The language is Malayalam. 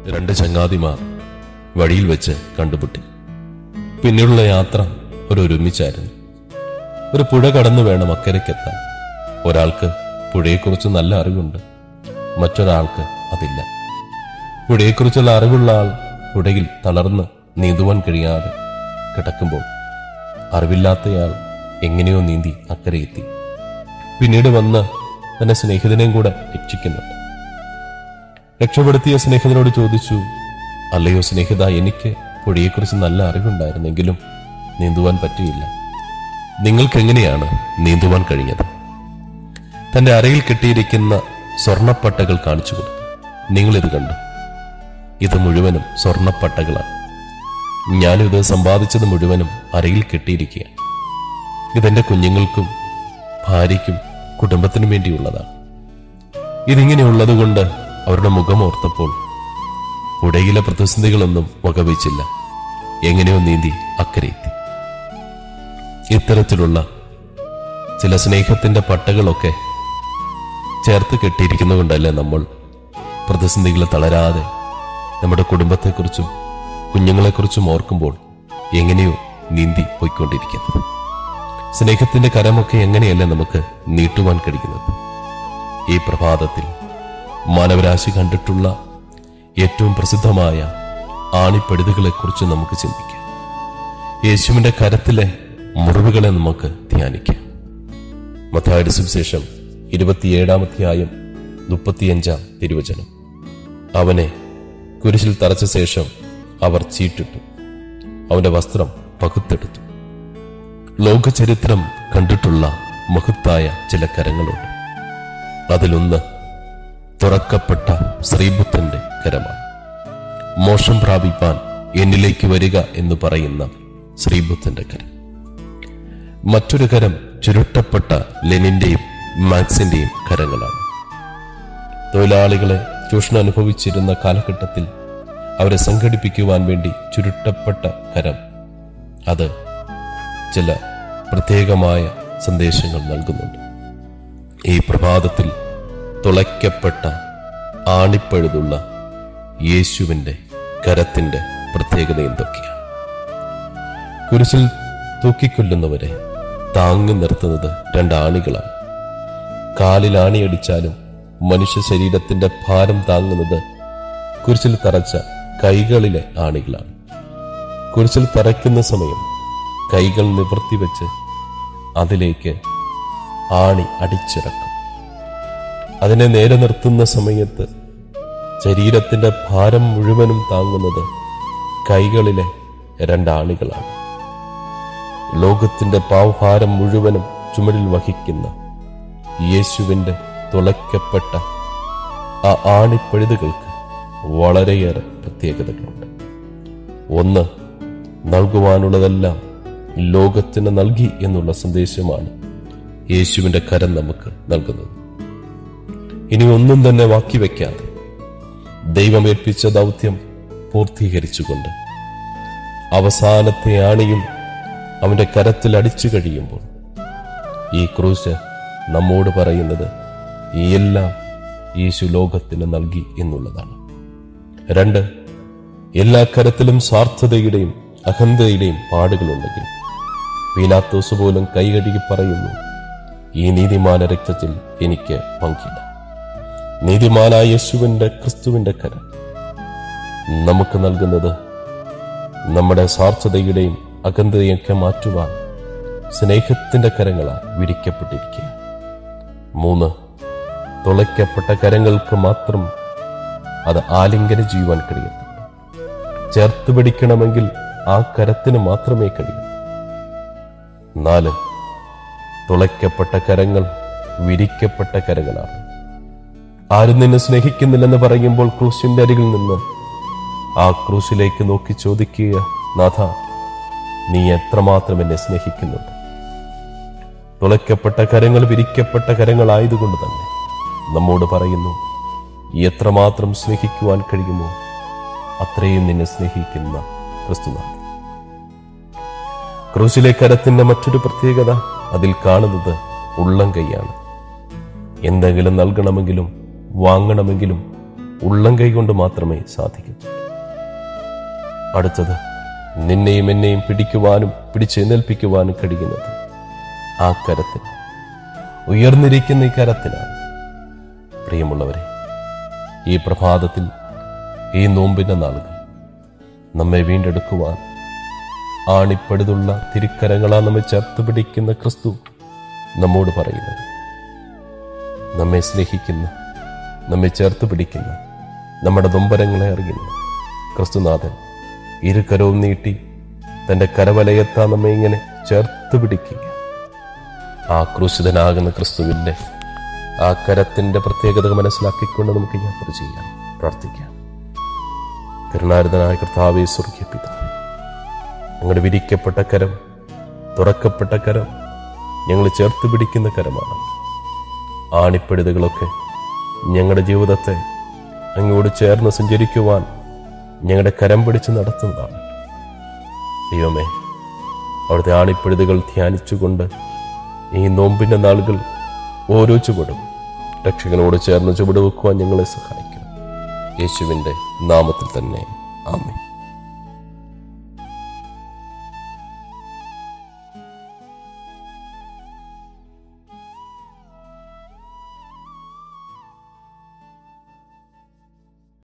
രണ്ട് ചങ്ങാതിമാർ വഴിയിൽ വെച്ച് കണ്ടുമുട്ടി പിന്നീടുള്ള യാത്ര ഒരു ഒരുമിച്ചായിരുന്നു ഒരു പുഴ കടന്നു വേണം അക്കരയ്ക്കെത്താൻ ഒരാൾക്ക് പുഴയെക്കുറിച്ച് നല്ല അറിവുണ്ട് മറ്റൊരാൾക്ക് അതില്ല പുഴയെക്കുറിച്ചുള്ള അറിവുള്ള ആൾ പുഴയിൽ തളർന്ന് നീന്തുവാൻ കഴിയാതെ കിടക്കുമ്പോൾ അറിവില്ലാത്തയാൾ എങ്ങനെയോ നീന്തി അക്കരയെത്തി പിന്നീട് വന്ന് തന്റെ സ്നേഹിതനെയും കൂടെ രക്ഷിക്കുന്നുണ്ട് രക്ഷപ്പെടുത്തിയ സ്നേഹിതനോട് ചോദിച്ചു അല്ലയോ സ്നേഹിത എനിക്ക് പുഴയെക്കുറിച്ച് നല്ല അറിവുണ്ടായിരുന്നെങ്കിലും നീന്തുവാൻ പറ്റിയില്ല നിങ്ങൾക്ക് എങ്ങനെയാണ് നീന്തുവാൻ കഴിഞ്ഞത് തന്റെ അരയിൽ കെട്ടിയിരിക്കുന്ന സ്വർണപ്പട്ടകൾ കാണിച്ചു കൊടുത്തു നിങ്ങളിത് കണ്ടു ഇത് മുഴുവനും സ്വർണപ്പട്ടകളാണ് ഞാനിത് സമ്പാദിച്ചത് മുഴുവനും അരയിൽ കെട്ടിയിരിക്കുകയാണ് ഇതെന്റെ കുഞ്ഞുങ്ങൾക്കും ഭാര്യയ്ക്കും കുടുംബത്തിനും വേണ്ടിയുള്ളതാണ് ഇതിങ്ങനെയുള്ളതുകൊണ്ട് അവരുടെ മുഖമോർത്തപ്പോൾ പുഴയിലെ പ്രതിസന്ധികളൊന്നും വകവെച്ചില്ല എങ്ങനെയോ നീന്തി അക്കരയെത്തി ഇത്തരത്തിലുള്ള ചില സ്നേഹത്തിന്റെ പട്ടകളൊക്കെ ചേർത്ത് കെട്ടിയിരിക്കുന്നതുകൊണ്ടല്ലേ നമ്മൾ പ്രതിസന്ധികളെ തളരാതെ നമ്മുടെ കുടുംബത്തെക്കുറിച്ചും കുഞ്ഞുങ്ങളെക്കുറിച്ചും ഓർക്കുമ്പോൾ എങ്ങനെയോ നീന്തി പോയിക്കൊണ്ടിരിക്കുന്നത് സ്നേഹത്തിന്റെ കരമൊക്കെ എങ്ങനെയല്ലേ നമുക്ക് നീട്ടുവാൻ കഴിയുന്നത് ഈ പ്രഭാതത്തിൽ മാനവരാശി കണ്ടിട്ടുള്ള ഏറ്റവും പ്രസിദ്ധമായ ആണിപ്പഴുതുകളെക്കുറിച്ച് നമുക്ക് ചിന്തിക്കാം യേശുവിന്റെ കരത്തിലെ മുറിവുകളെ നമുക്ക് ധ്യാനിക്കാം മത്തായുടെ സുവിശേഷം ഇരുപത്തിയേഴാമധ്യായം മുപ്പത്തിയഞ്ചാം തിരുവചനം അവനെ കുരിശിൽ തറച്ച ശേഷം അവർ ചീട്ടിട്ടു അവന്റെ വസ്ത്രം പകുത്തെടുത്തു ലോകചരിത്രം കണ്ടിട്ടുള്ള മഹത്തായ ചില കരങ്ങളുണ്ട് അതിലൊന്ന് തുറക്കപ്പെട്ട ശ്രീബുദ്ധന്റെ കരമാണ് മോഷം പ്രാപിപ്പാൻ എന്നിലേക്ക് വരിക എന്ന് പറയുന്ന ശ്രീബുദ്ധന്റെ കരം മറ്റൊരു കരം ചുരുട്ടപ്പെട്ട ലെനിന്റെയും മാക്സിന്റെയും കരങ്ങളാണ് തൊഴിലാളികളെ ചൂഷണം അനുഭവിച്ചിരുന്ന കാലഘട്ടത്തിൽ അവരെ സംഘടിപ്പിക്കുവാൻ വേണ്ടി ചുരുട്ടപ്പെട്ട കരം അത് ചില പ്രത്യേകമായ സന്ദേശങ്ങൾ നൽകുന്നുണ്ട് ഈ പ്രഭാതത്തിൽ തുളയ്ക്കപ്പെട്ട ആണിപ്പഴുതുള്ള യേശുവിന്റെ കരത്തിന്റെ പ്രത്യേകത എന്തൊക്കെയാണ് കുരിശിൽ തൂക്കിക്കൊല്ലുന്നവരെ താങ്ങി നിർത്തുന്നത് രണ്ടാണികളാണ് കാലിൽ ആണിയടിച്ചാലും മനുഷ്യ ശരീരത്തിന്റെ ഭാരം താങ്ങുന്നത് കുരിശിൽ തറച്ച കൈകളിലെ ആണികളാണ് കുരിശിൽ തറയ്ക്കുന്ന സമയം കൈകൾ നിവർത്തി വെച്ച് അതിലേക്ക് ആണി അടിച്ചിറക്കും അതിനെ നേരെ നിർത്തുന്ന സമയത്ത് ശരീരത്തിന്റെ ഭാരം മുഴുവനും താങ്ങുന്നത് കൈകളിലെ രണ്ടാണികളാണ് ലോകത്തിന്റെ പാവഭാരം മുഴുവനും ചുമടിൽ വഹിക്കുന്ന യേശുവിന്റെ തുളയ്ക്കപ്പെട്ട ആ ആണിപ്പഴുതുകൾക്ക് വളരെയേറെ പ്രത്യേകതകളുണ്ട് ഒന്ന് നൽകുവാനുള്ളതെല്ലാം ലോകത്തിന് നൽകി എന്നുള്ള സന്ദേശമാണ് യേശുവിന്റെ കരം നമുക്ക് നൽകുന്നത് ഇനി ഒന്നും തന്നെ ബാക്കി വയ്ക്കാതെ ദൈവമേൽപ്പിച്ച ദൗത്യം പൂർത്തീകരിച്ചുകൊണ്ട് അവസാനത്തെ ആണിയും അവന്റെ കരത്തിൽ അടിച്ചു കഴിയുമ്പോൾ ഈ ക്രൂശ് നമ്മോട് പറയുന്നത് ഈ എല്ലാം യേശു ലോകത്തിന് നൽകി എന്നുള്ളതാണ് രണ്ട് എല്ലാ കരത്തിലും സ്വാർത്ഥതയുടെയും അഹന്തയുടെയും പാടുകളുണ്ടെങ്കിൽ പീലാത്തോസ് പോലും കൈകഴുകി പറയുന്നു ഈ നീതിമാന രക്തത്തിൽ എനിക്ക് പങ്കില്ല നീതിമാനായ യേശുവിന്റെ ക്രിസ്തുവിന്റെ കരം നമുക്ക് നൽകുന്നത് നമ്മുടെ സ്വാർത്ഥതയുടെയും അകന്തയൊക്കെ മാറ്റുവാൻ സ്നേഹത്തിന്റെ കരങ്ങളാൽ വിരിക്കപ്പെട്ടിരിക്കുക മൂന്ന് തുളയ്ക്കപ്പെട്ട കരങ്ങൾക്ക് മാത്രം അത് ആലിംഗനം ചെയ്യുവാൻ കഴിയത്തുള്ളൂ ചേർത്ത് പിടിക്കണമെങ്കിൽ ആ കരത്തിന് മാത്രമേ കഴിയൂ നാല് തുളയ്ക്കപ്പെട്ട കരങ്ങൾ വിരിക്കപ്പെട്ട കരങ്ങളാണ് ആരും നിന്നെ സ്നേഹിക്കുന്നില്ലെന്ന് പറയുമ്പോൾ ക്രൂശിന്റെ അരികിൽ നിന്ന് ആ ക്രൂശിലേക്ക് നോക്കി ചോദിക്കുക നാഥ നീ എത്രമാത്രം എന്നെ സ്നേഹിക്കുന്നുണ്ട് തുളയ്ക്കപ്പെട്ട കരങ്ങൾ വിരിക്കപ്പെട്ട കരങ്ങളായതുകൊണ്ട് തന്നെ നമ്മോട് പറയുന്നു എത്രമാത്രം സ്നേഹിക്കുവാൻ കഴിയുമോ അത്രയും നിന്നെ സ്നേഹിക്കുന്ന ക്രിസ്തുനാഥൻ ക്രൂശിലെ കരത്തിന്റെ മറ്റൊരു പ്രത്യേകത അതിൽ കാണുന്നത് ഉള്ളം കൈയാണ് എന്തെങ്കിലും നൽകണമെങ്കിലും വാങ്ങണമെങ്കിലും ഉള്ളം കൈ കൊണ്ട് മാത്രമേ സാധിക്കത്തുള്ളൂ അടുത്തത് നിന്നെയും എന്നെയും പിടിക്കുവാനും പിടിച്ചെഴുന്നേൽപ്പിക്കുവാനും കഴിയുന്നത് ആ കരത്തിന് ഉയർന്നിരിക്കുന്ന ഈ കരത്തിനാണ് പ്രിയമുള്ളവരെ ഈ പ്രഭാതത്തിൽ ഈ നോമ്പിന്റെ നാളുകൾ നമ്മെ വീണ്ടെടുക്കുവാൻ ആണിപ്പടുതുള്ള തിരുക്കരങ്ങളാ നമ്മെ ചേർത്ത് പിടിക്കുന്ന ക്രിസ്തു നമ്മോട് പറയുന്നത് നമ്മെ സ്നേഹിക്കുന്ന നമ്മെ ചേർത്ത് പിടിക്കുന്ന നമ്മുടെ നൊമ്പരങ്ങളെ അറിയുന്ന ക്രിസ്തുനാഥൻ ഇരുകരവും നീട്ടി തന്റെ കരവലയത്താ നമ്മെ ഇങ്ങനെ ചേർത്ത് പിടിക്കുക ആ ക്രൂശിതനാകുന്ന ക്രിസ്തുവിന്റെ ആ കരത്തിന്റെ പ്രത്യേകത മനസ്സിലാക്കിക്കൊണ്ട് നമുക്ക് യാത്ര ചെയ്യാം പ്രാർത്ഥിക്കാം കരുണാരതനായ കർത്താവേ സ്വർഗീയ പിതാവേ ഞങ്ങളുടെ വിരിക്കപ്പെട്ട കരം തുറക്കപ്പെട്ട കരം ഞങ്ങൾ ചേർത്ത് പിടിക്കുന്ന കരമാണ് ആണിപ്പെടുതുകളൊക്കെ ഞങ്ങളുടെ ജീവിതത്തെ അങ്ങോട് ചേർന്ന് സഞ്ചരിക്കുവാൻ ഞങ്ങളുടെ കരം പിടിച്ച് നടത്തുന്നതാണ് ദൈവമേ അവിടുത്തെ ആണിപ്പെടുതുകൾ ധ്യാനിച്ചുകൊണ്ട് ഈ നോമ്പിന്റെ നാളുകൾ ഓരോ ചുവടും രക്ഷകനോട് ചേർന്ന് ചുവട് വെക്കുവാൻ ഞങ്ങളെ സഹായിക്കണം യേശുവിൻ്റെ നാമത്തിൽ തന്നെ ആമേ